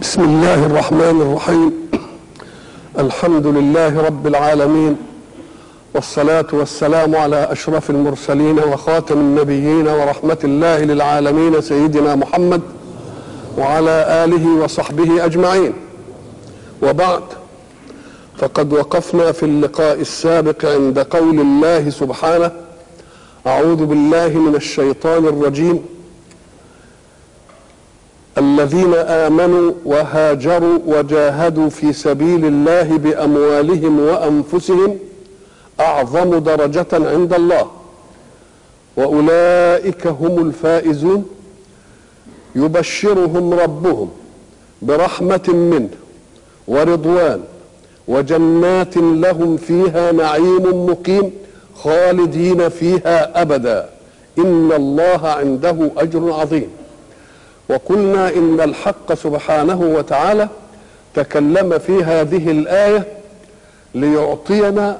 بسم الله الرحمن الرحيم الحمد لله رب العالمين والصلاة والسلام على أشرف المرسلين وخاتم النبيين ورحمة الله للعالمين سيدنا محمد وعلى آله وصحبه أجمعين وبعد فقد وقفنا في اللقاء السابق عند قول الله سبحانه أعوذ بالله من الشيطان الرجيم الذين امنوا وهاجروا وجاهدوا في سبيل الله باموالهم وانفسهم اعظم درجه عند الله واولئك هم الفائزون يبشرهم ربهم برحمه منه ورضوان وجنات لهم فيها نعيم مقيم خالدين فيها ابدا ان الله عنده اجر عظيم وقلنا ان الحق سبحانه وتعالى تكلم في هذه الايه ليعطينا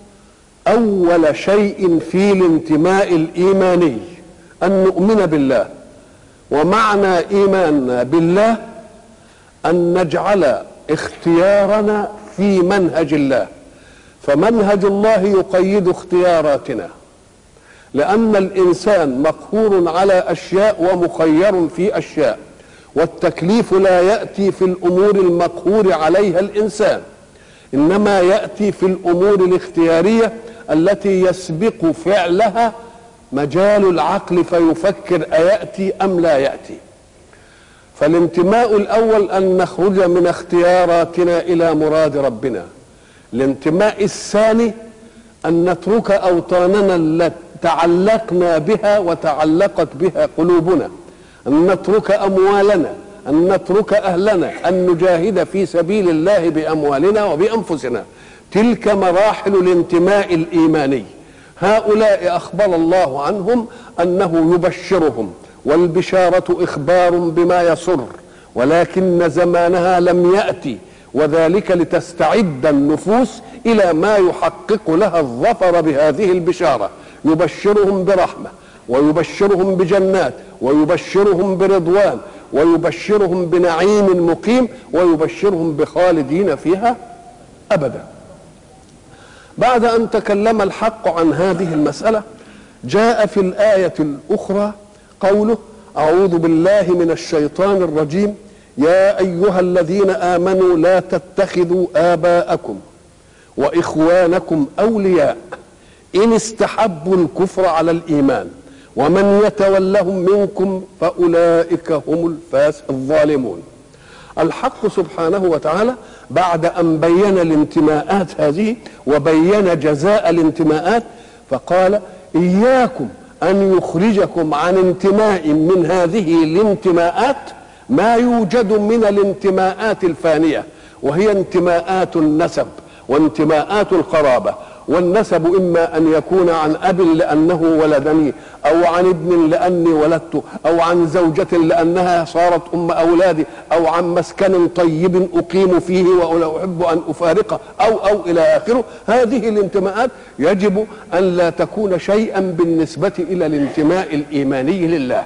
اول شيء في الانتماء الايماني ان نؤمن بالله ومعنى ايماننا بالله ان نجعل اختيارنا في منهج الله فمنهج الله يقيد اختياراتنا لأن الإنسان مقهور على أشياء ومخير في أشياء والتكليف لا يأتي في الأمور المقهور عليها الإنسان إنما يأتي في الأمور الاختيارية التي يسبق فعلها مجال العقل فيفكر أيأتي أم لا يأتي فالانتماء الأول أن نخرج من اختياراتنا إلى مراد ربنا الانتماء الثاني أن نترك أوطاننا التي تعلقنا بها وتعلقت بها قلوبنا أن نترك أموالنا أن نترك أهلنا أن نجاهد في سبيل الله بأموالنا وبأنفسنا تلك مراحل الانتماء الإيماني هؤلاء أخبر الله عنهم أنه يبشرهم والبشارة إخبار بما يسر ولكن زمانها لم يأتي وذلك لتستعد النفوس إلى ما يحقق لها الظفر بهذه البشارة يبشرهم برحمه ويبشرهم بجنات ويبشرهم برضوان ويبشرهم بنعيم مقيم ويبشرهم بخالدين فيها ابدا بعد ان تكلم الحق عن هذه المساله جاء في الايه الاخرى قوله اعوذ بالله من الشيطان الرجيم يا ايها الذين امنوا لا تتخذوا اباءكم واخوانكم اولياء إن استحبوا الكفر على الإيمان ومن يتولهم منكم فأولئك هم الفاس الظالمون الحق سبحانه وتعالى بعد أن بين الانتماءات هذه وبين جزاء الانتماءات فقال إياكم أن يخرجكم عن انتماء من هذه الانتماءات ما يوجد من الانتماءات الفانية وهي انتماءات النسب وانتماءات القرابة والنسب إما أن يكون عن أب لأنه ولدني أو عن ابن لأني ولدته أو عن زوجة لأنها صارت أم أولادي أو عن مسكن طيب أقيم فيه ولا أحب أن أفارقه أو أو إلى آخره هذه الانتماءات يجب أن لا تكون شيئا بالنسبة إلى الانتماء الإيماني لله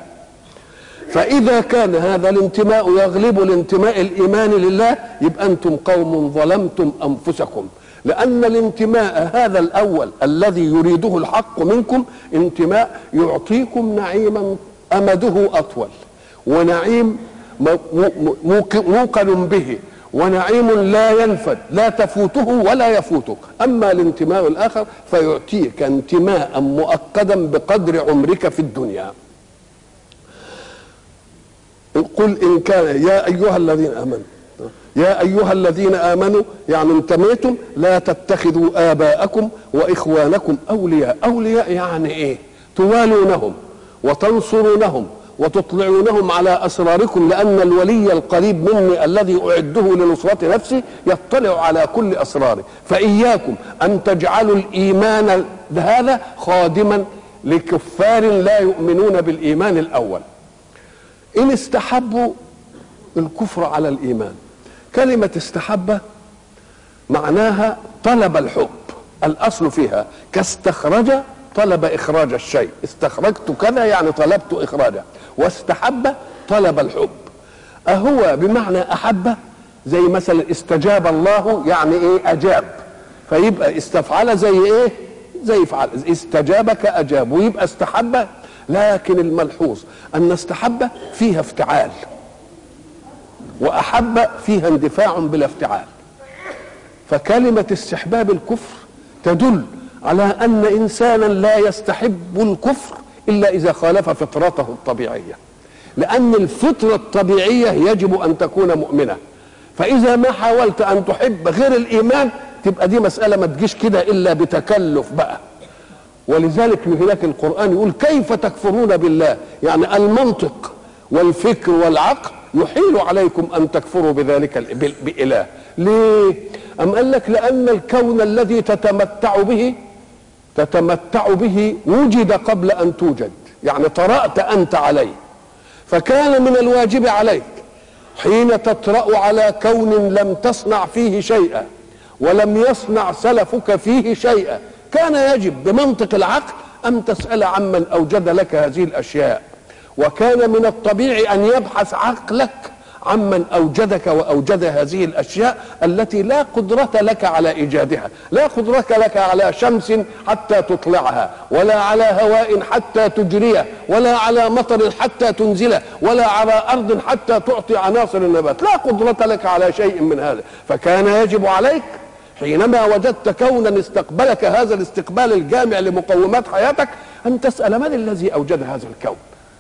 فإذا كان هذا الانتماء يغلب الانتماء الإيماني لله يبقى أنتم قوم ظلمتم أنفسكم لأن الانتماء هذا الأول الذي يريده الحق منكم انتماء يعطيكم نعيما أمده أطول ونعيم موقن به ونعيم لا ينفد لا تفوته ولا يفوتك أما الانتماء الآخر فيعطيك انتماء مؤكدا بقدر عمرك في الدنيا قل إن كان يا أيها الذين آمنوا يا أيها الذين آمنوا يعني انتميتم لا تتخذوا آباءكم وإخوانكم أولياء أولياء يعني إيه توالونهم وتنصرونهم وتطلعونهم على أسراركم لأن الولي القريب مني الذي أعده لنصرة نفسي يطلع على كل أسراري فإياكم أن تجعلوا الإيمان هذا خادما لكفار لا يؤمنون بالإيمان الأول إن استحبوا الكفر على الإيمان كلمة استحب معناها طلب الحب الأصل فيها كاستخرج طلب إخراج الشيء استخرجت كذا يعني طلبت إخراجه واستحب طلب الحب أهو بمعنى أحب زي مثلا استجاب الله يعني إيه أجاب فيبقى استفعل زي إيه زي فعل استجابك أجاب ويبقى استحب لكن الملحوظ أن استحب فيها افتعال وأحب فيها اندفاع بلا افتعال فكلمة استحباب الكفر تدل على أن إنسانا لا يستحب الكفر إلا إذا خالف فطرته الطبيعية لأن الفطرة الطبيعية يجب أن تكون مؤمنة فإذا ما حاولت أن تحب غير الإيمان تبقى دي مسألة ما تجيش كده إلا بتكلف بقى ولذلك هناك القرآن يقول كيف تكفرون بالله يعني المنطق والفكر والعقل يحيل عليكم أن تكفروا بذلك بإله ليه أم قال لك لأن الكون الذي تتمتع به تتمتع به وجد قبل أن توجد يعني طرأت أنت عليه فكان من الواجب عليك حين تطرأ على كون لم تصنع فيه شيئا ولم يصنع سلفك فيه شيئا كان يجب بمنطق العقل أن تسأل عمن أوجد لك هذه الأشياء وكان من الطبيعي أن يبحث عقلك عمن اوجدك واوجد هذه الاشياء التي لا قدره لك على ايجادها لا قدره لك على شمس حتى تطلعها ولا على هواء حتى تجريه ولا على مطر حتى تنزله ولا على ارض حتى تعطي عناصر النبات لا قدره لك على شيء من هذا فكان يجب عليك حينما وجدت كونا استقبلك هذا الاستقبال الجامع لمقومات حياتك ان تسال من الذي اوجد هذا الكون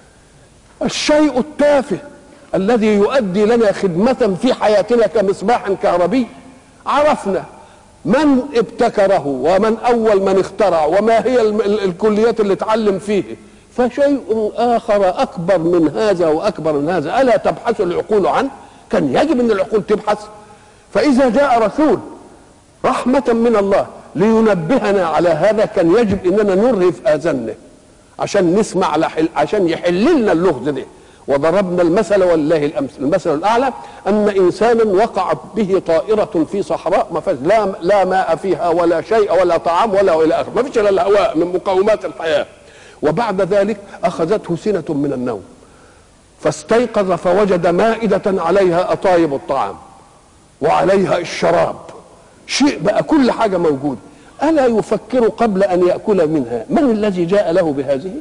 الشيء التافه الذي يؤدي لنا خدمة في حياتنا كمصباح كهربي عرفنا من ابتكره ومن أول من اخترع وما هي الكليات اللي اتعلم فيه فشيء آخر أكبر من هذا وأكبر من هذا ألا تبحث العقول عنه كان يجب أن العقول تبحث فإذا جاء رسول رحمة من الله لينبهنا على هذا كان يجب أننا نرهف آذاننا عشان نسمع لحل عشان يحل لنا اللغز ده وضربنا المثل ولله الامثل المثل الاعلى ان انسانا وقعت به طائره في صحراء ما فيش لا لا ماء فيها ولا شيء ولا طعام ولا الى اخره ما فيش الا الهواء من مقومات الحياه وبعد ذلك اخذته سنه من النوم فاستيقظ فوجد مائده عليها اطايب الطعام وعليها الشراب شيء بقى كل حاجه موجوده الا يفكر قبل ان ياكل منها من الذي جاء له بهذه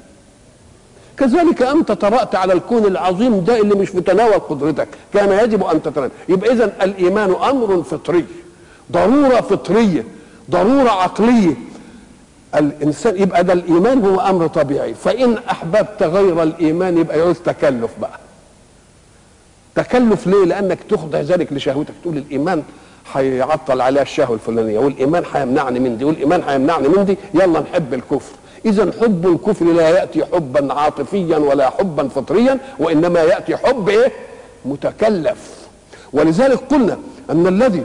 كذلك انت طرات على الكون العظيم ده اللي مش متناول قدرتك كان يجب ان تتناول يبقى اذا الايمان امر فطري ضروره فطريه ضروره عقليه الانسان يبقى ده الايمان هو امر طبيعي فان احببت غير الايمان يبقى يعوز تكلف بقى تكلف ليه لانك تخضع ذلك لشهوتك تقول الايمان هيعطل عليها الشهوه الفلانيه والايمان هيمنعني من دي والايمان هيمنعني من دي يلا نحب الكفر اذا حب الكفر لا ياتي حبا عاطفيا ولا حبا فطريا وانما ياتي حب ايه متكلف ولذلك قلنا ان الذي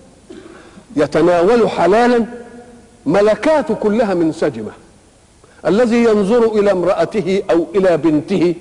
يتناول حلالا ملكاته كلها منسجمه الذي ينظر الى امراته او الى بنته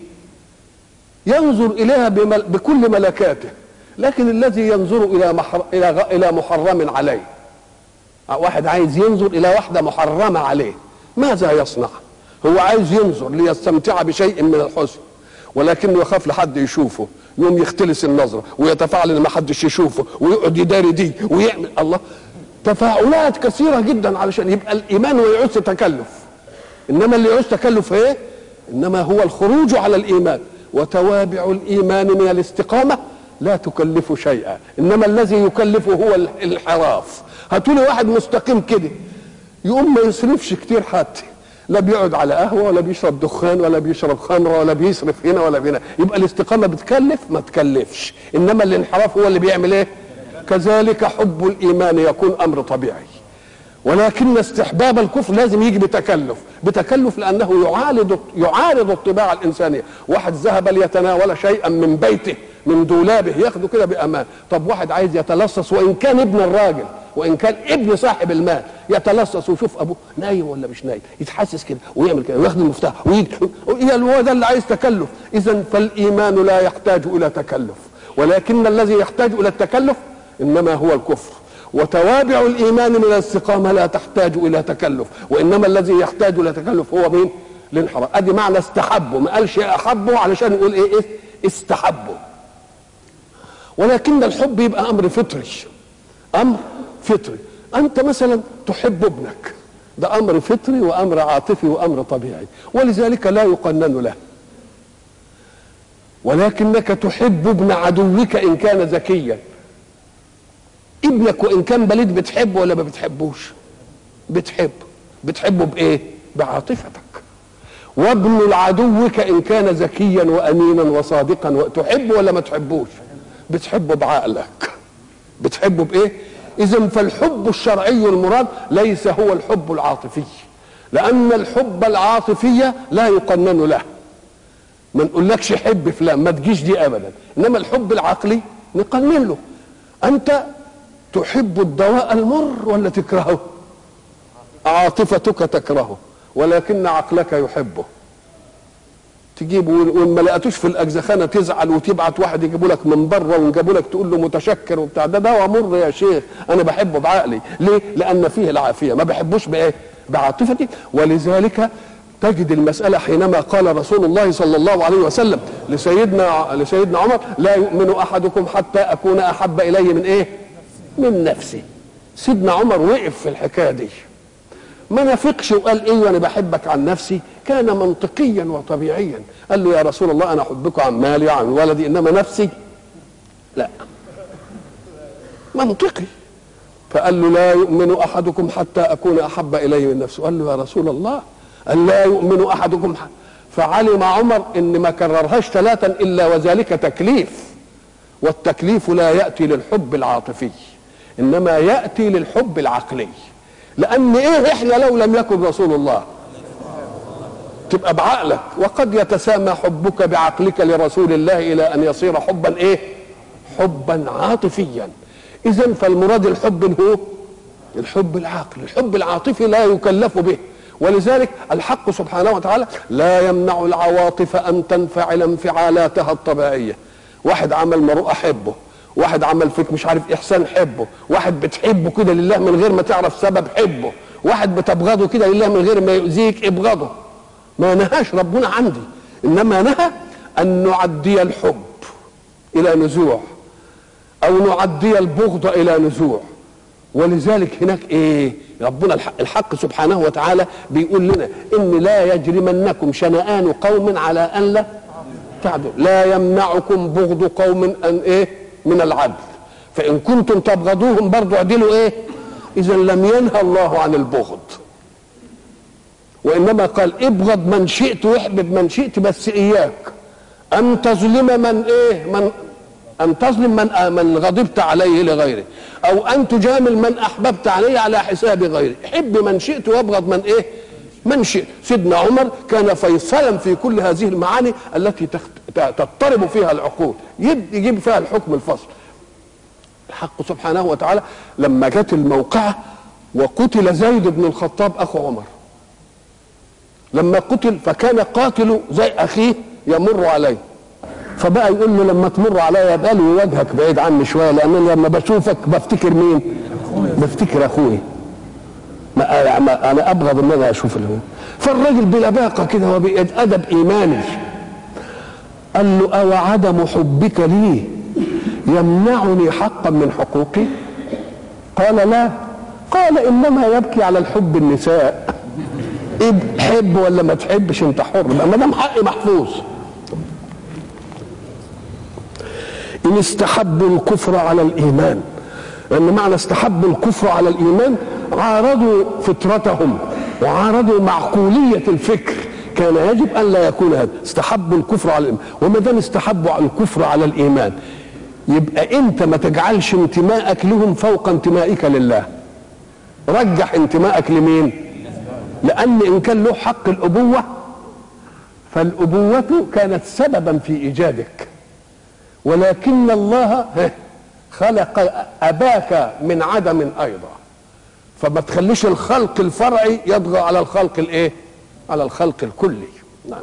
ينظر اليها بمل بكل ملكاته لكن الذي ينظر الى محر... الى غ... الى محرم عليه واحد عايز ينظر الى واحده محرمه عليه ماذا يصنع هو عايز ينظر ليستمتع بشيء من الحسن ولكنه يخاف لحد يشوفه يوم يختلس النظرة ويتفاعل ان ما حدش يشوفه ويقعد يداري دي ويعمل الله تفاعلات كثيرة جدا علشان يبقى الإيمان ويعوز تكلف إنما اللي يعوز تكلف إيه؟ إنما هو الخروج على الإيمان وتوابع الإيمان من الاستقامة لا تكلف شيئا إنما الذي يكلفه هو الانحراف هاتولي واحد مستقيم كده يقوم ما يصرفش كتير حتى لا بيقعد على قهوه ولا بيشرب دخان ولا بيشرب خمره ولا بيصرف هنا ولا هنا يبقى الاستقامه بتكلف ما تكلفش انما الانحراف هو اللي بيعمل ايه كذلك حب الايمان يكون امر طبيعي ولكن استحباب الكفر لازم يجي بتكلف بتكلف لانه يعارض يعارض الطباع الانسانيه واحد ذهب ليتناول شيئا من بيته من دولابه ياخده كده بامان طب واحد عايز يتلصص وان كان ابن الراجل وان كان ابن صاحب المال يتلصص ويشوف ابوه نايم ولا مش نايم يتحسس كده ويعمل كده وياخد المفتاح ويجي هو ده اللي عايز تكلف اذا فالايمان لا يحتاج الى تكلف ولكن الذي يحتاج الى التكلف انما هو الكفر وتوابع الايمان من الاستقامه لا تحتاج الى تكلف وانما الذي يحتاج الى تكلف هو مين الانحراف ادي معنى استحبه ما قالش احبه علشان يقول ايه, إيه استحبه ولكن الحب يبقى امر فطري امر فطري انت مثلا تحب ابنك ده امر فطري وامر عاطفي وامر طبيعي ولذلك لا يقنن له ولكنك تحب ابن عدوك ان كان ذكيا ابنك وان كان بليد بتحبه ولا ما بتحبوش بتحبه بتحبه بايه بعاطفتك وابن عدوك ان كان ذكيا وامينا وصادقا تحبه ولا ما تحبوش بتحبه بعقلك بتحبه بايه اذا فالحب الشرعي المراد ليس هو الحب العاطفي لان الحب العاطفي لا يقنن له ما نقولكش حب فلان ما تجيش دي ابدا انما الحب العقلي نقنن له انت تحب الدواء المر ولا تكرهه عاطفتك تكرهه ولكن عقلك يحبه تجيبه وان ما لقيتوش في الاجزخانه تزعل وتبعت واحد يجيبوا لك من بره ويجيبوا لك تقول له متشكر وبتاع ده دواء مر يا شيخ انا بحبه بعقلي ليه؟ لان فيه العافيه ما بحبوش بايه؟ بعاطفتي ولذلك تجد المسألة حينما قال رسول الله صلى الله عليه وسلم لسيدنا لسيدنا عمر لا يؤمن أحدكم حتى أكون أحب إليه من إيه؟ من نفسي. سيدنا عمر وقف في الحكاية دي. ما نافقش وقال إيه وأنا بحبك عن نفسي، كان منطقيا وطبيعيا. قال له يا رسول الله أنا أحبك عن مالي وعن ولدي إنما نفسي لا. منطقي. فقال له لا يؤمن أحدكم حتى أكون أحب إليه من نفسه. قال له يا رسول الله أن لا يؤمن أحدكم فعلم عمر إن ما كررهاش ثلاثا إلا وذلك تكليف والتكليف لا يأتي للحب العاطفي إنما يأتي للحب العقلي لأن إيه إحنا لو لم يكن رسول الله تبقى بعقلك وقد يتسامى حبك بعقلك لرسول الله إلى أن يصير حبا إيه حبا عاطفيا إذا فالمراد الحب هو الحب العقلي الحب العاطفي لا يكلف به ولذلك الحق سبحانه وتعالى لا يمنع العواطف ان تنفعل انفعالاتها الطبيعيه واحد عمل مروءه حبه واحد عمل فيك مش عارف احسان حبه واحد بتحبه كده لله من غير ما تعرف سبب حبه واحد بتبغضه كده لله من غير ما يؤذيك ابغضه ما نهاش ربنا عندي انما نهى ان نعدي الحب الى نزوع او نعدي البغض الى نزوع ولذلك هناك ايه ربنا الحق, الحق سبحانه وتعالى بيقول لنا ان لا يجرمنكم شنآن قوم على ان لا تعدوا لا يمنعكم بغض قوم ان ايه من العدل فان كنتم تبغضوهم برضو اعدلوا ايه اذا لم ينهى الله عن البغض وانما قال ابغض من شئت واحبب من شئت بس اياك ان تظلم من ايه من ان تظلم من من غضبت عليه لغيره او ان تجامل من احببت عليه على حساب غيره حب من شئت وابغض من ايه من شئت سيدنا عمر كان فيصلا في كل هذه المعاني التي تضطرب فيها العقول يجيب فيها الحكم الفصل الحق سبحانه وتعالى لما جت الموقعة وقتل زيد بن الخطاب أخو عمر لما قتل فكان قاتل زي أخيه يمر عليه فبقى يقول له لما تمر عليا بقى وجهك بعيد عني شويه لان لما بشوفك بفتكر مين؟ بفتكر اخوي ما ما انا ابغض ان انا اشوف اللي هو فالراجل بلباقه كده وبادب ايماني قال له او عدم حبك لي يمنعني حقا من حقوقي؟ قال لا قال انما يبكي على الحب النساء إيه تحب ولا ما تحبش انت حر ما دام حقي محفوظ إن استحبوا الكفر على الإيمان لأن معنى استحبوا الكفر على الإيمان عارضوا فطرتهم وعارضوا معقولية الفكر كان يجب أن لا يكون هذا استحبوا الكفر على الإيمان وما دام استحبوا الكفر على الإيمان يبقى أنت ما تجعلش انتمائك لهم فوق انتمائك لله رجح انتمائك لمين لأن إن كان له حق الأبوة فالأبوة كانت سببا في إيجادك ولكن الله خلق اباك من عدم ايضا فما تخليش الخلق الفرعي يطغى على الخلق الايه على الخلق الكلي نعم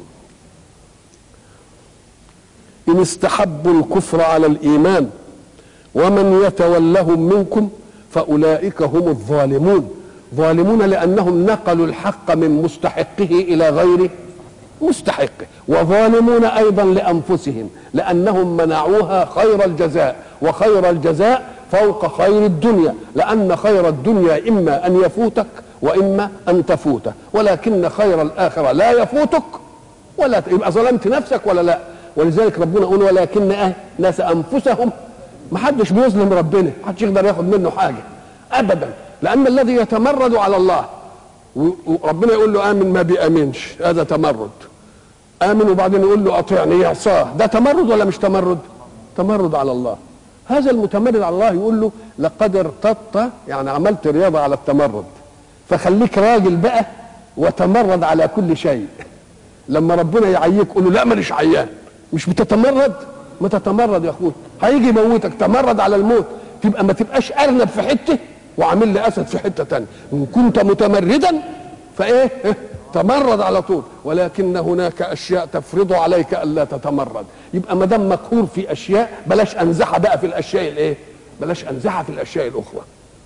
ان استحبوا الكفر على الايمان ومن يتولهم منكم فاولئك هم الظالمون ظالمون لانهم نقلوا الحق من مستحقه الى غير مستحق وظالمون ايضا لانفسهم لانهم منعوها خير الجزاء وخير الجزاء فوق خير الدنيا لان خير الدنيا اما ان يفوتك واما ان تفوته ولكن خير الاخره لا يفوتك ولا يبقى ظلمت نفسك ولا لا ولذلك ربنا يقول ولكن أه ناس انفسهم ما حدش بيظلم ربنا ما حدش يقدر ياخد منه حاجه ابدا لان الذي يتمرد على الله وربنا يقول له امن ما بيامنش هذا تمرد امن وبعدين يقول له اطيعني يعصاه ده تمرد ولا مش تمرد تمرد على الله هذا المتمرد على الله يقول له لقد ارتدت يعني عملت رياضه على التمرد فخليك راجل بقى وتمرد على كل شيء لما ربنا يعييك قول له لا مانيش عيان مش بتتمرد ما تتمرد يا اخويا هيجي يموتك تمرد على الموت تبقى ما تبقاش ارنب في حته وعامل لي اسد في حته تانية ان كنت متمردا فايه تمرد على طول ولكن هناك اشياء تفرض عليك الا تتمرد يبقى ما دام مقهور في اشياء بلاش انزعها بقى في الاشياء الايه بلاش انزعها في الاشياء الاخرى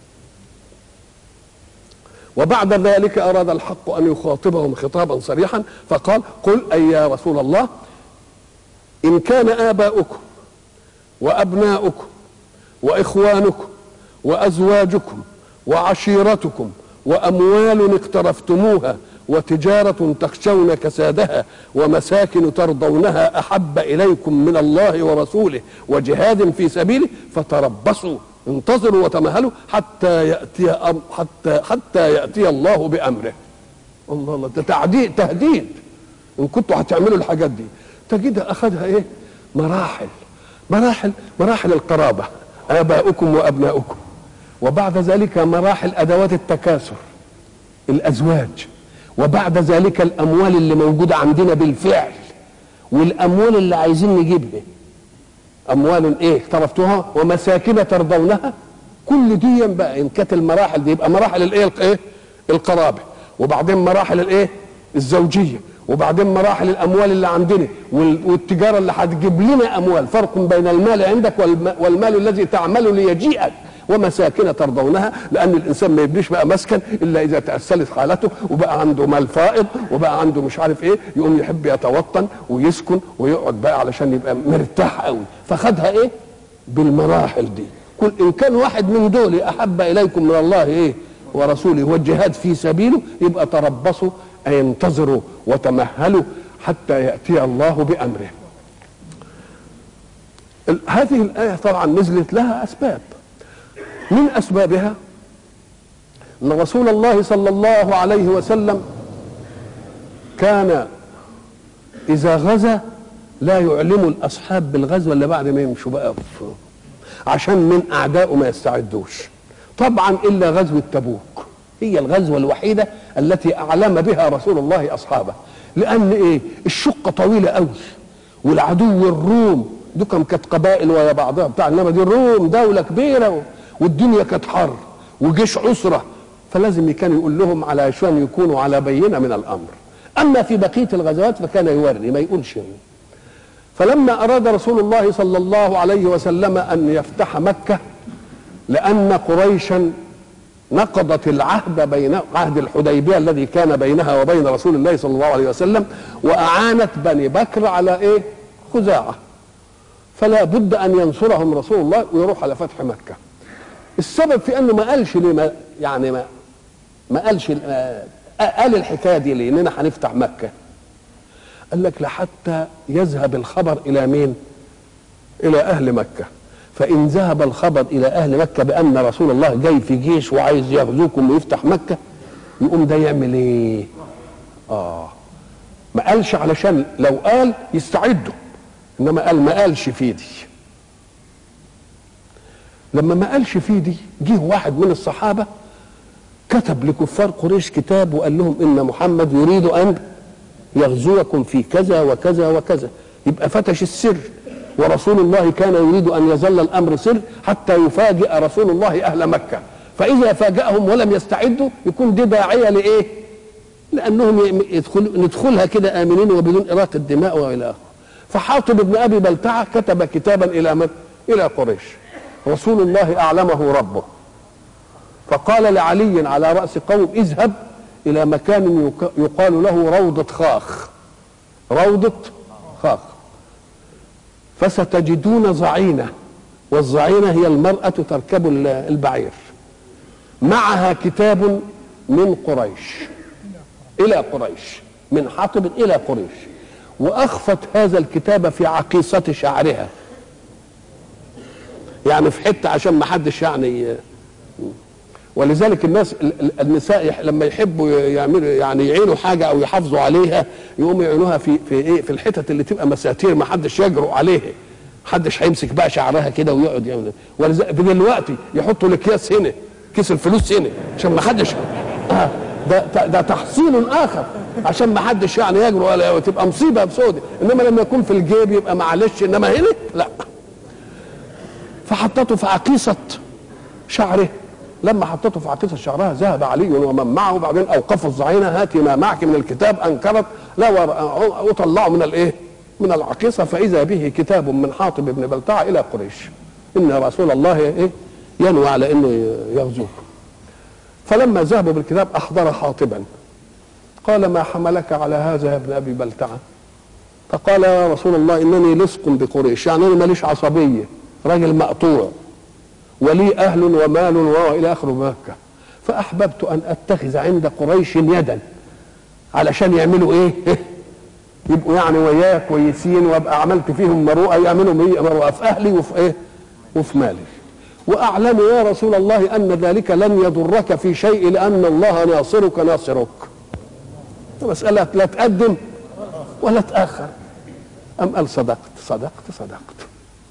وبعد ذلك اراد الحق ان يخاطبهم خطابا صريحا فقال قل اي يا رسول الله ان كان اباؤكم وابناؤكم واخوانكم وازواجكم وعشيرتكم واموال اقترفتموها وتجاره تخشون كسادها ومساكن ترضونها احب اليكم من الله ورسوله وجهاد في سبيله فتربصوا انتظروا وتمهلوا حتى ياتي أم حتى حتى ياتي الله بامره الله الله ده تعديد تهديد ان كنتوا هتعملوا الحاجات دي تجدها اخذها ايه مراحل مراحل مراحل القرابه اباؤكم وابناؤكم وبعد ذلك مراحل ادوات التكاثر الازواج وبعد ذلك الاموال اللي موجوده عندنا بالفعل والاموال اللي عايزين نجيبها اموال ايه اقترفتها ومساكن ترضونها كل دي بقى ان كانت المراحل دي يبقى مراحل الايه الايه القرابه وبعدين مراحل الايه الزوجيه وبعدين مراحل الاموال اللي عندنا والتجاره اللي هتجيب لنا اموال فرق بين المال عندك والمال الذي تعمل ليجيئك ومساكن ترضونها لان الانسان ما يبنيش بقى مسكن الا اذا تاسلت حالته وبقى عنده مال فائض وبقى عنده مش عارف ايه يقوم يحب يتوطن ويسكن ويقعد بقى علشان يبقى مرتاح قوي فخدها ايه بالمراحل دي كل ان كان واحد من دول احب اليكم من الله ايه ورسوله والجهاد في سبيله يبقى تربصوا اي انتظروا وتمهلوا حتى ياتي الله بامره هذه الايه طبعا نزلت لها اسباب من اسبابها ان رسول الله صلى الله عليه وسلم كان اذا غزا لا يعلم الاصحاب بالغزو الا بعد ما يمشوا بقى عشان من اعدائه ما يستعدوش طبعا الا غزوه تبوك هي الغزوه الوحيده التي اعلم بها رسول الله اصحابه لان ايه الشقه طويله قوي والعدو الروم دكم كانت قبائل ويا بعضها بتاع انما دي الروم دوله كبيره والدنيا كانت حر وجيش عسره فلازم كان يقول لهم على عشان يكونوا على بينه من الامر اما في بقيه الغزوات فكان يوري ما يقولش فلما اراد رسول الله صلى الله عليه وسلم ان يفتح مكه لان قريشا نقضت العهد بين عهد الحديبيه الذي كان بينها وبين رسول الله صلى الله عليه وسلم واعانت بني بكر على ايه خزاعه فلا بد ان ينصرهم رسول الله ويروح على فتح مكه السبب في انه ما قالش ليه ما يعني ما ما قالش قال الحكايه دي ليه اننا هنفتح مكه قال لك لحتى يذهب الخبر الى مين الى اهل مكه فان ذهب الخبر الى اهل مكه بان رسول الله جاي في جيش وعايز يغزوكم ويفتح مكه يقوم ده يعمل ايه اه ما قالش علشان لو قال يستعدوا انما قال ما قالش في دي لما ما قالش في دي جه واحد من الصحابه كتب لكفار قريش كتاب وقال لهم ان محمد يريد ان يغزوكم في كذا وكذا وكذا يبقى فتش السر ورسول الله كان يريد ان يظل الامر سر حتى يفاجئ رسول الله اهل مكه فاذا فاجأهم ولم يستعدوا يكون دي داعيه لايه؟ لانهم يدخل ندخلها كده امنين وبدون اراقه دماء والى اخره فحاطب بن ابي بلتعه كتب كتابا الى من؟ الى قريش رسول الله اعلمه ربه فقال لعلي على راس قوم اذهب الى مكان يقال له روضه خاخ روضة خاخ فستجدون ظعينة والظعينة هي المرأة تركب البعير معها كتاب من قريش إلى قريش من حاطب إلى قريش وأخفت هذا الكتاب في عقيصة شعرها يعني في حتة عشان ما حدش يعني ولذلك الناس النساء لما يحبوا يعملوا يعني يعينوا حاجه او يحافظوا عليها يقوموا يعينوها في في ايه في الحتت اللي تبقى مساتير ما حدش يجرؤ عليها محدش هيمسك بقى شعرها كده ويقعد يعمل ولذلك دلوقتي يحطوا الاكياس هنا كيس الفلوس هنا عشان ما حدش آه ده ده تحصين اخر عشان ما حدش يعني يجرؤ ولا تبقى مصيبه بسودة انما لما يكون في الجيب يبقى معلش انما هنا لا فحطته في عقيصه شعره لما حطته في عقيصه شعرها ذهب علي ومن معه وبعدين اوقفوا الظعينه هاتي ما معك من الكتاب انكرت لا وطلعوا من الايه؟ من العقيصه فاذا به كتاب من حاطب بن بلتعه الى قريش ان رسول الله ايه؟ ينوي على انه يغزوه فلما ذهبوا بالكتاب احضر حاطبا قال ما حملك على هذا يا ابن ابي بلتعه فقال يا رسول الله انني لصق بقريش يعني انا ماليش عصبيه راجل مقطوع ولي أهل ومال وإلى آخر مكة فأحببت أن أتخذ عند قريش يدا علشان يعملوا إيه يبقوا يعني وياي كويسين وابقى عملت فيهم مروءه يعملوا مروءه في اهلي وفي ايه؟ وفي مالي. واعلم يا رسول الله ان ذلك لن يضرك في شيء لان الله ناصرك ناصرك. مساله لا تقدم ولا تاخر. ام قال صدقت صدقت صدقت.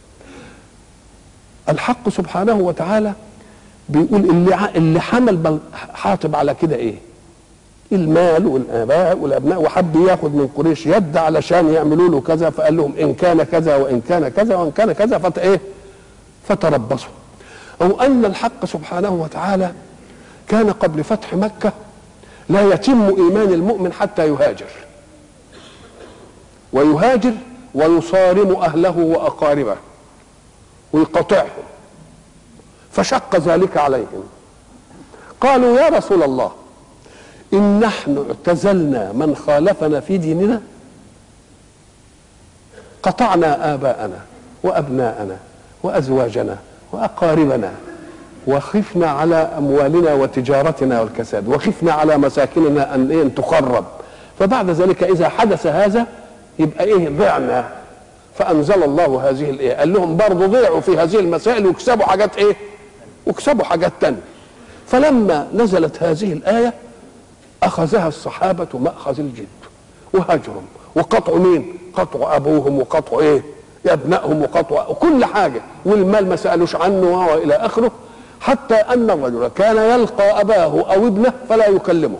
الحق سبحانه وتعالى بيقول اللي اللي حمل حاطب على كده ايه؟ المال والاباء والابناء وحب ياخد من قريش يد علشان يعملوا له كذا فقال لهم ان كان كذا وان كان كذا وان كان كذا فت ايه؟ فتربصوا. او ان الحق سبحانه وتعالى كان قبل فتح مكه لا يتم ايمان المؤمن حتى يهاجر. ويهاجر ويصارم اهله واقاربه. ويقاطعهم فشق ذلك عليهم قالوا يا رسول الله إن نحن اعتزلنا من خالفنا في ديننا قطعنا آباءنا وأبناءنا وأزواجنا وأقاربنا وخفنا على أموالنا وتجارتنا والكساد وخفنا على مساكننا أن إيه تخرب فبعد ذلك إذا حدث هذا يبقى إيه ضعنا فانزل الله هذه الايه قال لهم برضه ضيعوا في هذه المسائل وكسبوا حاجات ايه وكسبوا حاجات تانية فلما نزلت هذه الايه اخذها الصحابه ماخذ الجد وهجرهم وقطعوا مين قطعوا ابوهم وقطعوا ايه ابنائهم وقطعوا كل حاجه والمال ما سالوش عنه والى اخره حتى ان الرجل كان يلقى اباه او ابنه فلا يكلمه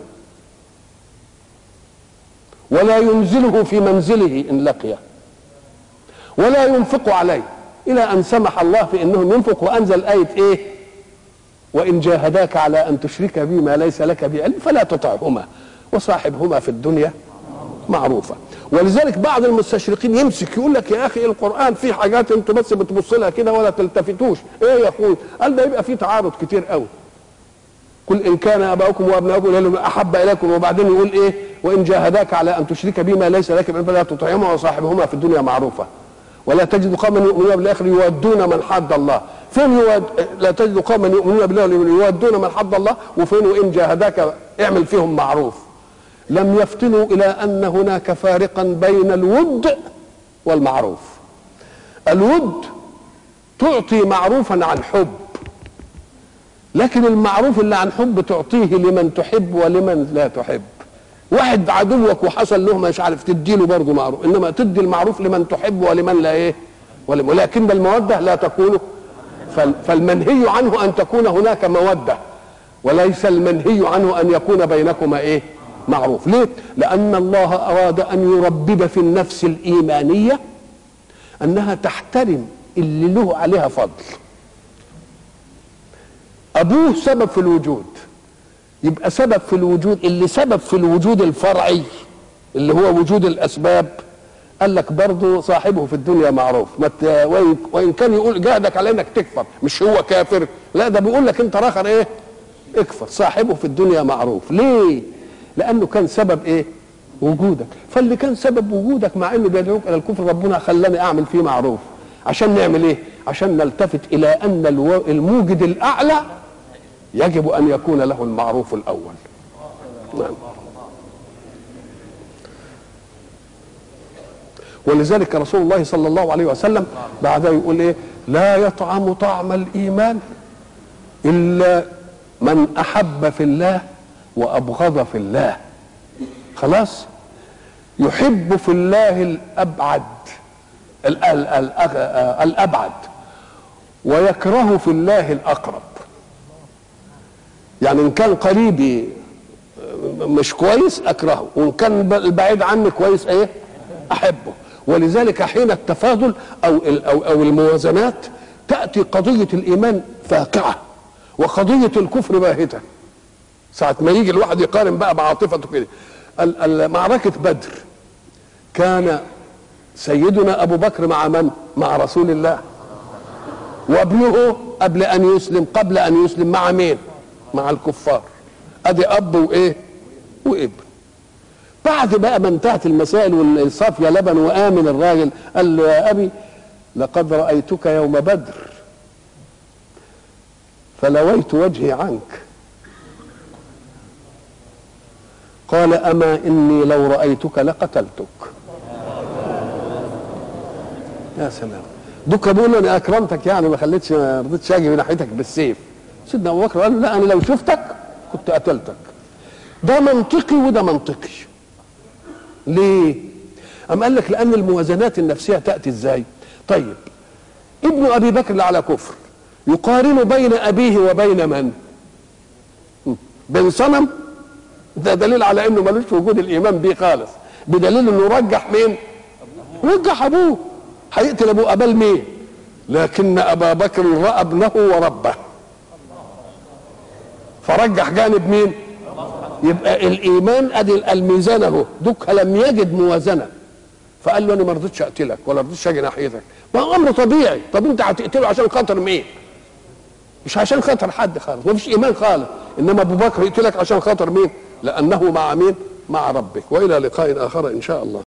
ولا ينزله في منزله ان لقيه ولا ينفق عليه الى ان سمح الله في انهم ينفق وانزل ايه ايه وان جاهداك على ان تشرك بي ما ليس لك به علم فلا تطعهما وصاحبهما في الدنيا معروفه ولذلك بعض المستشرقين يمسك يقول لك يا اخي القران فيه حاجات انتوا بس بتبص لها كده ولا تلتفتوش ايه يا اخوي قال ده يبقى فيه تعارض كتير قوي قل ان كان اباؤكم وابناؤكم احب اليكم وبعدين يقول ايه وان جاهداك على ان تشرك بي ما ليس لك به فلا تطعهما وصاحبهما في الدنيا معروفه ولا تجد قوما يؤمنون بالاخر يودون من حد الله فين يود... لا تجد قوما يؤمنون بالله يودون من حد الله وفين وان جاهداك اعمل فيهم معروف لم يفتنوا الى ان هناك فارقا بين الود والمعروف الود تعطي معروفا عن حب لكن المعروف اللي عن حب تعطيه لمن تحب ولمن لا تحب واحد عدوك وحصل له مش عارف تديله برضه معروف انما تدي المعروف لمن تحب ولمن لا ايه ولكن الموده لا تكون فالمنهي عنه ان تكون هناك موده وليس المنهي عنه ان يكون بينكما ايه معروف ليه لان الله اراد ان يربب في النفس الايمانيه انها تحترم اللي له عليها فضل ابوه سبب في الوجود يبقى سبب في الوجود اللي سبب في الوجود الفرعي اللي هو وجود الاسباب قال لك برضه صاحبه في الدنيا معروف وان كان يقول جاهدك على انك تكفر مش هو كافر لا ده بيقول لك انت راخر ايه اكفر صاحبه في الدنيا معروف ليه لانه كان سبب ايه وجودك فاللي كان سبب وجودك مع انه بيدعوك الى الكفر ربنا خلاني اعمل فيه معروف عشان نعمل ايه عشان نلتفت الى ان الو- الموجد الاعلى يجب ان يكون له المعروف الاول نعم ولذلك رسول الله صلى الله عليه وسلم بعدها يقول ايه لا يطعم طعم الايمان الا من احب في الله وابغض في الله خلاص يحب في الله الابعد ال- ال- ال- آه، الابعد ويكره في الله الاقرب يعني ان كان قريبي مش كويس اكرهه وان كان ب- البعيد عني كويس ايه احبه ولذلك حين التفاضل او ال- او او الموازنات تاتي قضيه الايمان فاقعه وقضيه الكفر باهته ساعه ما يجي الواحد يقارن بقى بعاطفته كده ال- ال- معركه بدر كان سيدنا ابو بكر مع من مع رسول الله وابنه قبل ان يسلم قبل ان يسلم مع مين مع الكفار ادي اب وايه وابن بعد بقى ما انتهت المسائل والصافيه لبن وامن الراجل قال له يا ابي لقد رايتك يوم بدر فلويت وجهي عنك قال اما اني لو رايتك لقتلتك يا سلام دوك بيقول له انا اكرمتك يعني ما خليتش ما رضيتش اجي من ناحيتك بالسيف سيدنا ابو بكر قال له لا انا لو شفتك كنت قتلتك ده منطقي وده منطقي ليه أم قال لك لأن الموازنات النفسية تأتي إزاي طيب ابن أبي بكر اللي على كفر يقارن بين أبيه وبين من م. بين صنم ده دليل على انه ملوش في وجود الايمان بيه خالص بدليل انه رجح مين رجح ابوه هيقتل ابوه قبل مين لكن ابا بكر راى ابنه وربه فرجح جانب مين يبقى الايمان ادي الميزان اهو دوك لم يجد موازنه فقال له انا ما رضيتش اقتلك ولا رضيتش اجي ناحيتك ما هو امر طبيعي طب انت هتقتله عشان خاطر مين مش عشان خاطر حد خالص مفيش ايمان خالص انما ابو بكر يقتلك عشان خاطر مين لانه مع مين مع ربك والى لقاء اخر ان شاء الله